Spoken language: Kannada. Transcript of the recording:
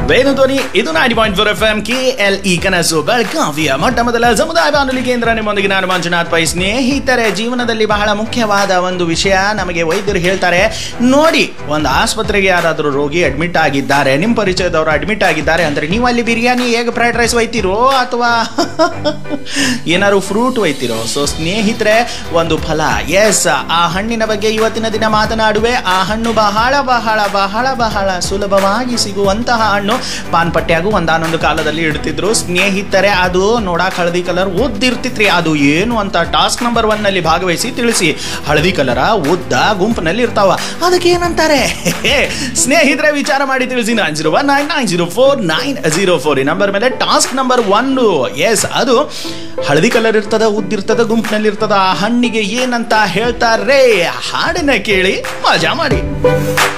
ವೇಣು ಧ್ವನಿ ಇದು ninety point four F M K L E ಕನಸು ಬೆಳಗಾವಿಯ ಮೊಟ್ಟ ಮೊದಲ ಸಮುದಾಯ ಬಾನುಲಿ ಕೇಂದ್ರ ನಿಮ್ಮೊಂದಿಗೆ ನಾನು ಮಂಜುನಾಥ್ ಪೈ ಸ್ನೇಹಿತರೆ ಜೀವನದಲ್ಲಿ ಬಹಳ ಮುಖ್ಯವಾದ ಒಂದು ವಿಷಯ ನಮಗೆ ವೈದ್ಯರು ಹೇಳ್ತಾರೆ ನೋಡಿ ಒಂದು ಆಸ್ಪತ್ರೆಗೆ ಯಾರಾದರೂ ರೋಗಿ ಅಡ್ಮಿಟ್ ಆಗಿದ್ದಾರೆ ನಿಮ್ಮ ಪರಿಚಯದವರು ಅಡ್ಮಿಟ್ ಆಗಿದ್ದಾರೆ ಅಂದ್ರೆ ನೀವು ಅಲ್ಲಿ ಬಿರಿಯಾನಿ ಹೇಗೆ ಫ್ರೈಡ್ ರೈಸ್ ಒಯ್ತಿರೋ ಅಥವಾ ಏನಾದ್ರು ಫ್ರೂಟ್ ಒಯ್ತಿರೋ ಸೊ ಸ್ನೇಹಿತರೆ ಒಂದು ಫಲ ಎಸ್ ಆ ಹಣ್ಣಿನ ಬಗ್ಗೆ ಇವತ್ತಿನ ದಿನ ಮಾತನಾಡುವೆ ಆ ಹಣ್ಣು ಬಹಳ ಬಹಳ ಬಹಳ ಬಹಳ ಸುಲಭವಾಗಿ ಸಿಗುವಂತಹ ಹಣ್ಣು ಪಾನ್ಪಟ್ಟ್ಯಾಗು ಒಂದಾನೊಂದು ಕಾಲದಲ್ಲಿ ಇಡ್ತಿದ್ರು ಸ್ನೇಹಿತರೆ ಅದು ನೋಡಕ್ ಹಳದಿ ಕಲರ್ ಉದ್ದಿರ್ತಿತ್ರಿ ಅದು ಏನು ಅಂತ ಟಾಸ್ಕ್ ನಂಬರ್ ಒನ್ ನಲ್ಲಿ ಭಾಗವಹಿಸಿ ತಿಳಿಸಿ ಹಳದಿ ಕಲರ ಉದ್ದ ಗುಂಪಿನಲ್ಲಿ ಇರ್ತಾವ ಅದಕ್ಕೆ ಏನಂತಾರೆ ಸ್ನೇಹಿತರೆ ವಿಚಾರ ಮಾಡಿ ತಿಳಿಸಿ nine zero one nine nine zero four nine zero four ಈ ನಂಬರ್ ಮೇಲೆ ಟಾಸ್ಕ್ ನಂಬರ್ ಒನ್ ಎಸ್ ಅದು ಹಳದಿ ಕಲರ್ ಇರ್ತದ ಉದ್ದಿರ್ತದ ಗುಂಪಿನಲ್ಲಿ ಇರ್ತದ ಆ ಹಣ್ಣಿಗೆ ಏನಂತ ಹೇಳ್ತಾರೆ ಹಾಡನ್ನ ಕೇಳಿ ಮಜಾ ಮಾಡಿ